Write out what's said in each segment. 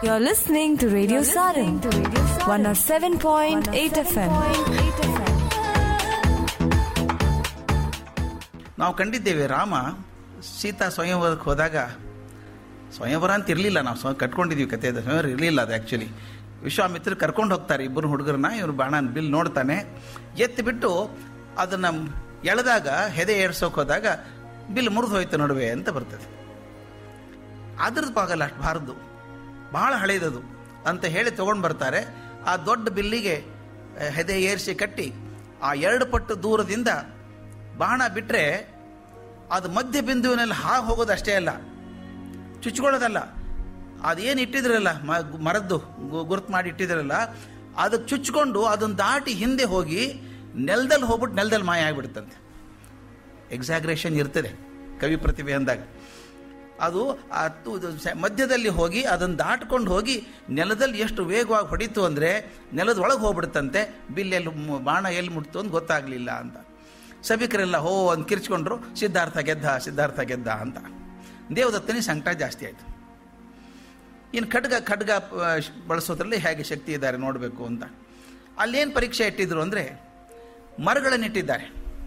You're listening to Radio Sarin, 107.8 FM. ನಾವು ಕಂಡಿದ್ದೇವೆ ರಾಮ ಸೀತಾ ಸ್ವಯಂವರಕ್ಕೆ ಹೋದಾಗ ಸ್ವಯಂವರ ಅಂತ ಇರಲಿಲ್ಲ ನಾವು ಸ್ವ ಕಟ್ಕೊಂಡಿದ್ದೀವಿ ಕತೆ ಅದು ಸ್ವಯಂವರ ಇರಲಿಲ್ಲ ಅದು ಆ್ಯಕ್ಚುಲಿ ವಿಶ್ವಾಮಿತ್ರ ಕರ್ಕೊಂಡು ಹೋಗ್ತಾರೆ ಇಬ್ಬರು ಹುಡುಗರನ್ನ ಇವರು ಬಾಣನ ಬಿಲ್ ನೋಡ್ತಾನೆ ಎತ್ತಿಬಿಟ್ಟು ಅದನ್ನು ಎಳೆದಾಗ ಹೆದೆ ಏರ್ಸೋಕೆ ಹೋದಾಗ ಬಿಲ್ ಮುರಿದು ಹೋಯ್ತು ನಡುವೆ ಅಂತ ಬರ್ತದೆ ಅದ್ರದ್ದು ಪಾಗಲ್ಲ ಅಷ್ಟು ಬಾರದು ಬಹಳ ಹಳೇದದು ಅಂತ ಹೇಳಿ ತೊಗೊಂಡು ಬರ್ತಾರೆ ಆ ದೊಡ್ಡ ಬಿಲ್ಲಿಗೆ ಆ, ಹೆದೆ ಏರಿಸಿ ಕಟ್ಟಿ ಆ ಎರಡು ಪಟ್ಟು ದೂರದಿಂದ ಬಾಣ ಬಿಟ್ಟರೆ ಅದು ಮಧ್ಯ ಬಿಂದುವಿನಲ್ಲಿ ಹಾಗೆ ಹೋಗೋದು ಅಷ್ಟೇ ಅಲ್ಲ ಚುಚ್ಕೊಳ್ಳೋದಲ್ಲ ಅದೇನು ಇಟ್ಟಿದ್ರಲ್ಲ ಮ ಮರದ್ದು ಗು- ಗುರುತು ಮಾಡಿ ಇಟ್ಟಿದ್ರಲ್ಲ ಅದಕ್ಕೆ ಚುಚ್ಕೊಂಡು ಅದನ್ನು ದಾಟಿ ಹಿಂದೆ ಹೋಗಿ ನೆಲದಲ್ಲಿ ಹೋಗ್ಬಿಟ್ಟು ನೆಲದಲ್ಲಿ ಮಾಯ ಆಗಿಬಿಡುತ್ತಂತೆ ಎಕ್ಸಾಗ್ರೇಷನ್ ಇರ್ತದೆ ಕವಿ ಪ್ರತಿಭೆ ಅಂದಾಗ ಅದು ಆ ತು- ಇದು ಸ- ಮಧ್ಯದಲ್ಲಿ ಹೋಗಿ ಅದನ್ನು ದಾಟ್ಕೊಂಡು ಹೋಗಿ ನೆಲದಲ್ಲಿ ಎಷ್ಟು ವೇಗವಾಗಿ ಹೊಡಿತು ಅಂದರೆ ನೆಲದ ಒಳಗೆ ಹೋಗ್ಬಿಡುತ್ತಂತೆ ಬಿಲ್ ಎಲ್ಲಿ ಮು- ಬಾಣ ಎಲ್ಲಿ ಮುಟ್ತು ಅಂತ ಗೊತ್ತಾಗಲಿಲ್ಲ ಅಂತ ಸಭಿಕರೆಲ್ಲ ಹೋ ಅಂತ ಕಿರ್ಚ್ಕೊಂಡ್ರು ಸಿದ್ಧಾರ್ಥ ಗೆದ್ದ ಸಿದ್ಧಾರ್ಥ ಗೆದ್ದ ಅಂತ ದೇವದತ್ತನಿಗೆ ಸಂಕಟ ಜಾಸ್ತಿ ಆಯಿತು ಇನ್ನು ಖಡ್ಗ ಖಡ್ಗ ಆ, ಶ್- ಬಳಸೋದ್ರಲ್ಲಿ ಹೇಗೆ ಶಕ್ತಿ ಇದ್ದಾರೆ ನೋಡಬೇಕು ಅಂತ ಅಲ್ಲೇನು ಪರೀಕ್ಷೆ ಇಟ್ಟಿದ್ರು ಅಂದರೆ ಮರಗಳನ್ನು ಇಟ್ಟಿದ್ದಾರೆ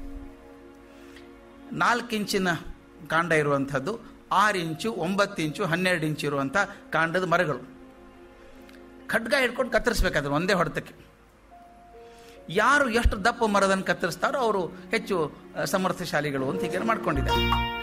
ನಾಲ್ಕು ಇಂಚಿನ ಕಾಂಡ ಇರುವಂಥದ್ದು ಆರು ಇಂಚು ಒಂಬತ್ತು ಇಂಚು ಹನ್ನೆರಡು ಇಂಚು ಇರುವಂಥ ಕಾಂಡದ ಮರಗಳು ಖಡ್ಗ ಹಿಡ್ಕೊಂಡು ಕತ್ತರಿಸ್ಬೇಕಾದ್ರೆ ಒಂದೇ ಹೊಡೆತಕ್ಕೆ ಯಾರು ಎಷ್ಟು ದಪ್ಪ ಮರದನ್ನು ಕತ್ತರಿಸ್ತಾರೋ ಅವರು ಹೆಚ್ಚು ಆ, ಸಮರ್ಥಶಾಲಿಗಳು ಅಂತ ಹೀಗೆ ಮಾಡ್ಕೊಂಡಿದ್ದಾರೆ